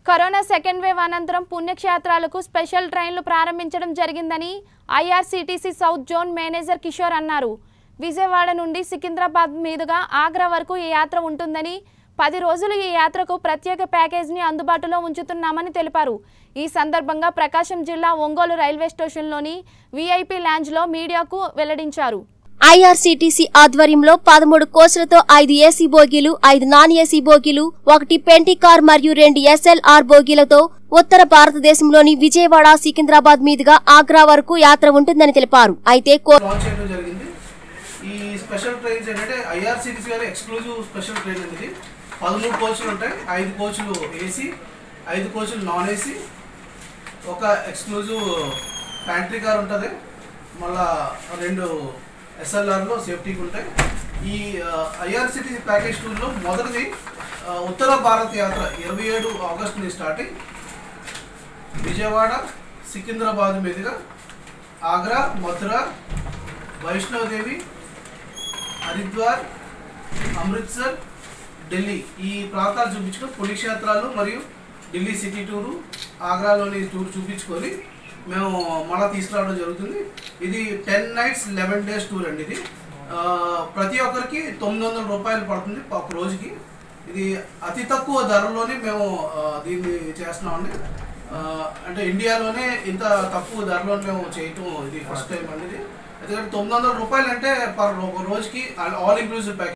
corona second wave అనంతరం పుణ్యక్షేత్రాలకు special ట్రైన్లు ప్రారంభించడం జరిగిందని IRCTC south zone manager Kishore అన్నారు విజయవాడ నుండి సికింద్రాబాద్ మీదుగా ఆగ్రా వరకు ఈ యాత్ర ఉంటుందని పది రోజులు ఈ యాత్రకు ప్రత్యేక ప్యాకేజీని అందుబాటులో ఉంచుతున్నామని తెలిపారు ఈ సందర్భంగా ప్రకాశం జిల్లా ఒంగోలు రైల్వే స్టేషన్లోని వీఐపీ లాంజ్లో మీడియాకు వెల్లడించారు ఐఆర్సీటీసీ ఆధ్వర్యంలో పదమూడు కోచ్లతో ఐదు ఏసీ బోగీలు ఐదు నాన్ ఏసీ బోగీలు ఒకటి పెంటి కార్ మరియు రెండు ఎస్ఎల్ఆర్ బోగీలతో ఉత్తర భారతదేశంలోని విజయవాడ సికింద్రాబాద్ మీదుగా ఆగ్రా వరకు యాత్ర ఉంటుందని తెలిపారు అయితే కో- లాంచ్ చేయడం జరిగింది ఈ స్పెషల్ ట్రైన్స్ ఏంటంటే ఐఆర్సీటీసీ గారి ఎక్స్క్లూజివ్ స్పెషల్ ట్రైన్ అండి ఇది పదమూడు కోచ్లు ఉంటాయి ఐదు కోచ్లు ఏసీ ఐదు కోచ్లు నాన్ ఏసీ ఒక ఎక్స్క్లూజివ్ ప్యాంట్రీ కార్ ఉంటుంది మళ్ళా రెండు ఎస్ఎల్ఆర్లో సేఫ్టీకి ఉంటాయి ఈ ఐఆర్సీటీసీ ప్యాకేజ్ టూర్లో మొదటిది ఆ, ఉత్తర భారత్ యాత్ర ఇరవై ఏడు ఆగస్టు నుంచి స్టార్ట్ అయ్యి విజయవాడ సికింద్రాబాద్ మీదుగా ఆగ్రా మథుర వైష్ణవదేవి హరిద్వార్ అమృత్సర్ ఢిల్లీ ఈ ప్రాంతాలు చూపించుకొని పుణ్యక్షేత్రాలు మరియు ఢిల్లీ సిటీ టూరు ఆగ్రాలోని టూర్ చూపించుకొని మేము మళ్ళా తీసుకురావడం జరుగుతుంది ఇది ten nights eleven days tour అండి ఇది ఆ, ప్రతి ఒక్కరికి తొమ్మిది వందల రూపాయలు పడుతుంది ఒక రోజుకి ఇది అతి తక్కువ ధరలోనే మేము ఆ, దీన్ని చేస్తున్నామండి ఆ, అంటే ఇండియాలోనే ఇంత తక్కువ ధరలో మేము చేయటం ఇది ఫస్ట్ టైం అండి ఇది ఎందుకంటే తొమ్మిది వందల రూపాయలు అంటే పర్ రోజుకి ఆల్ ఇంక్లూజివ్ ప్యాకేజ్